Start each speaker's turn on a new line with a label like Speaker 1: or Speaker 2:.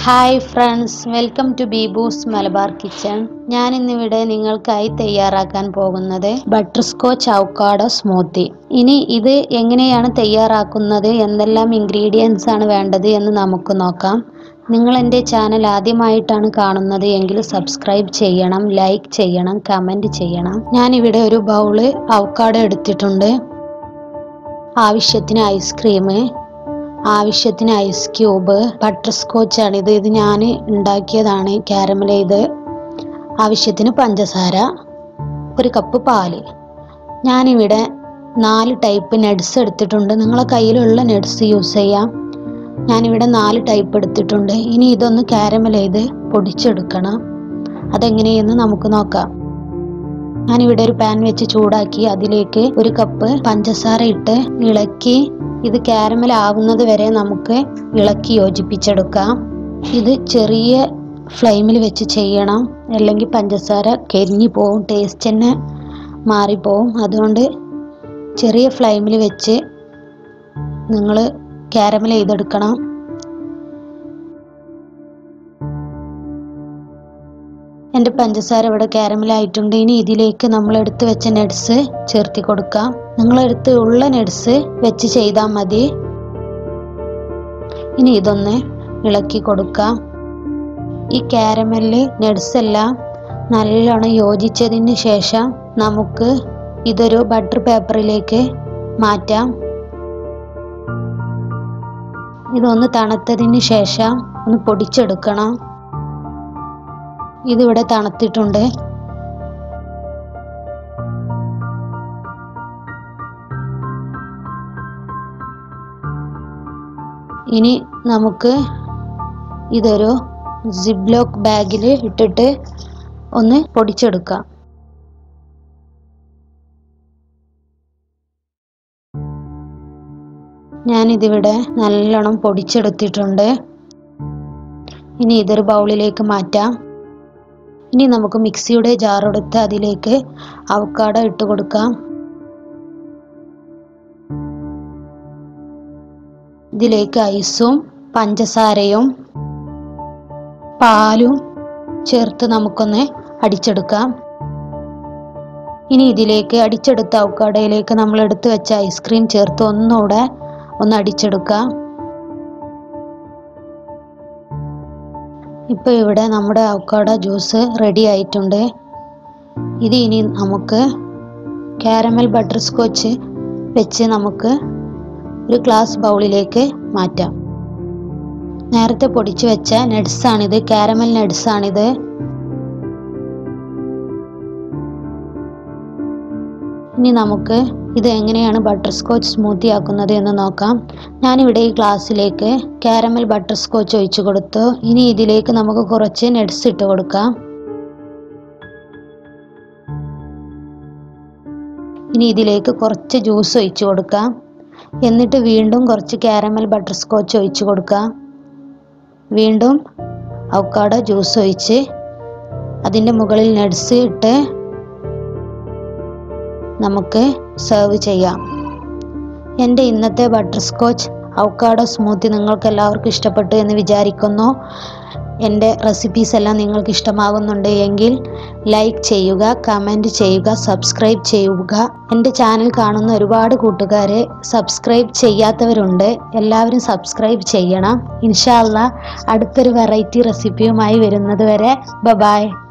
Speaker 1: hi friends welcome to Beebus Malabar kitchen ഞാൻ ഇന്നിവിടെ നിങ്ങൾക്കായി തയ്യാറാക്കാൻ പോകുന്നത് ബട്ടർ സ്കോച്ച് അവക്കാഡോ സ്മൂത്തി ഇനി ഇത് എങ്ങനെയാണ് തയ്യാറാക്കുന്നത് എന്തെല്ലാം ഇൻഗ്രീഡിയൻസ് ആണ് വേണ്ടത് എന്ന് നമുക്ക് നോക്കാം നിങ്ങൾ എൻ്റെ ചാനൽ ആദ്യമായിട്ടാണ് കാണുന്നത് എങ്കിൽ സബ്സ്ക്രൈബ് ചെയ്യണം ലൈക്ക് ചെയ്യണം കമൻറ്റ് ചെയ്യണം ഞാനിവിടെ ഒരു ബൗള് അവക്കാഡോ എടുത്തിട്ടുണ്ട് ആവശ്യത്തിന് ഐസ്ക്രീം ആവശ്യത്തിന് ഐസ് ക്യൂബ് ബട്ടർ സ്കോച്ച് ആണ് ഇത് ഇത് ഞാൻ ഉണ്ടാക്കിയതാണ് കാരമൽ ചെയ്ത് ആവശ്യത്തിന് പഞ്ചസാര ഒരു കപ്പ് പാല് ഞാനിവിടെ നാല് ടൈപ്പ് നട്സ് എടുത്തിട്ടുണ്ട് നിങ്ങളെ കയ്യിലുള്ള നട്സ് യൂസ് ചെയ്യാം ഞാനിവിടെ നാല് ടൈപ്പ് എടുത്തിട്ടുണ്ട് ഇനി ഇതൊന്ന് കാരമൽ ചെയ്ത് പൊടിച്ചെടുക്കണം അതെങ്ങനെയെന്ന് നമുക്ക് നോക്കാം ഞാനിവിടെ ഒരു പാൻ വെച്ച് ചൂടാക്കി അതിലേക്ക് ഒരു കപ്പ് പഞ്ചസാര ഇട്ട് ഇളക്കി ഇത് കാരമൽ ആവുന്നത് വരെ നമുക്ക് ഇളക്കി യോജിപ്പിച്ചെടുക്കാം ഇത് ചെറിയ ഫ്ലെയിമിൽ വെച്ച് ചെയ്യണം അല്ലെങ്കിൽ പഞ്ചസാര കരിഞ്ഞു പോവും ടേസ്റ്റ് തന്നെ മാറിപ്പോവും അതുകൊണ്ട് ചെറിയ ഫ്ലെയിമിൽ വെച്ച് നിങ്ങൾ കാരമൽ ചെയ്തെടുക്കണം എൻ്റെ പഞ്ചസാര ഇവിടെ കാരമലായിട്ടുണ്ട് ഇനി ഇതിലേക്ക് നമ്മൾ എടുത്ത് വെച്ച നട്സ് ചേർത്തി കൊടുക്കാം നിങ്ങളെടുത്ത് ഉള്ള നട്സ് വെച്ച് ചെയ്താൽ മതി ഇനി ഇതൊന്ന് ഇളക്കി കൊടുക്കാം ഈ കാരമലില് നട്സ് എല്ലാം നല്ലോണം യോജിച്ചതിന് ശേഷം നമുക്ക് ഇതൊരു ബട്ടർ പേപ്പറിലേക്ക് മാറ്റാം ഇതൊന്ന് തണുത്തതിന് ശേഷം ഒന്ന് പൊടിച്ചെടുക്കണം ഇതിവിടെ തണുത്തിട്ടുണ്ട് ഇനി നമുക്ക് ഇതൊരു സിബ്ലോക്ക് ബാഗിൽ ഇട്ടിട്ട് ഒന്ന് പൊടിച്ചെടുക്കാം ഞാനിതിവിടെ നല്ലോണം പൊടിച്ചെടുത്തിട്ടുണ്ട് ഇനി ഇതൊരു ബൗളിലേക്ക് മാറ്റാം ഇനി നമുക്ക് മിക്സിയുടെ ജാർ എടുത്ത് അതിലേക്ക് അവക്കാടോ ഇട്ട് കൊടുക്കാം ഇതിലേക്ക് ഐസും പഞ്ചസാരയും പാലും ചേർത്ത് നമുക്കൊന്ന് അടിച്ചെടുക്കാം ഇനി ഇതിലേക്ക് അടിച്ചെടുത്ത അവക്കാടയിലേക്ക് നമ്മൾ എടുത്തു വെച്ച ഐസ്ക്രീം ചേർത്ത് ഒന്നുകൂടെ ഒന്ന് അടിച്ചെടുക്കാം ഇപ്പോൾ ഇവിടെ നമ്മുടെ അവക്കാഡോ ജ്യൂസ് റെഡി ആയിട്ടുണ്ട് ഇത് ഇനി നമുക്ക് കാരമൽ ബട്ടർ സ്കോച്ച് വെച്ച് നമുക്ക് ഒരു ഗ്ലാസ് ബൗളിലേക്ക് മാറ്റാം നേരത്തെ പൊടിച്ചു വെച്ച നട്സാണിത് കാരമൽ നട്സാണിത് ഇനി നമുക്ക് ഇത് എങ്ങനെയാണ് ബട്ടർ സ്കോച്ച് സ്മൂത്തി ആക്കുന്നത് എന്ന് നോക്കാം ഞാനിവിടെ ഈ ഗ്ലാസ്സിലേക്ക് കാരമൽ ബട്ടർ സ്കോച്ച് ഒഴിച്ചു കൊടുത്തു ഇനി ഇതിലേക്ക് നമുക്ക് കുറച്ച് നട്സ് ഇട്ട് കൊടുക്കാം ഇനി ഇതിലേക്ക് കുറച്ച് ജ്യൂസ് ഒഴിച്ചു കൊടുക്കാം എന്നിട്ട് വീണ്ടും കുറച്ച് കാരമൽ ബട്ടർ സ്കോച്ച് ഒഴിച്ചു കൊടുക്കാം വീണ്ടും അവക്കാഡോ ജ്യൂസ് ഒഴിച്ച് അതിൻ്റെ മുകളിൽ നട്സ് ഇട്ട് നമുക്ക് സെർവ് ചെയ്യാം എൻ്റെ ഇന്നത്തെ ബട്ടർ സ്കോച്ച് അവക്കാഡോ സ്മൂത്തി നിങ്ങൾക്ക് എല്ലാവർക്കും ഇഷ്ടപ്പെട്ടു എന്ന് വിചാരിക്കുന്നു എൻ്റെ റെസിപ്പീസ് എല്ലാം നിങ്ങൾക്ക് ഇഷ്ടമാകുന്നുണ്ട് എങ്കിൽ ലൈക്ക് ചെയ്യുക കമൻറ്റ് ചെയ്യുക സബ്സ്ക്രൈബ് ചെയ്യുക എൻ്റെ ചാനൽ കാണുന്ന ഒരുപാട് കൂട്ടുകാരെ സബ്സ്ക്രൈബ് ചെയ്യാത്തവരുണ്ട് എല്ലാവരും സബ്സ്ക്രൈബ് ചെയ്യണം ഇൻഷാല്ല അടുത്തൊരു വെറൈറ്റി റെസിപ്പിയുമായി വരുന്നത് വരെ ബ ബായ്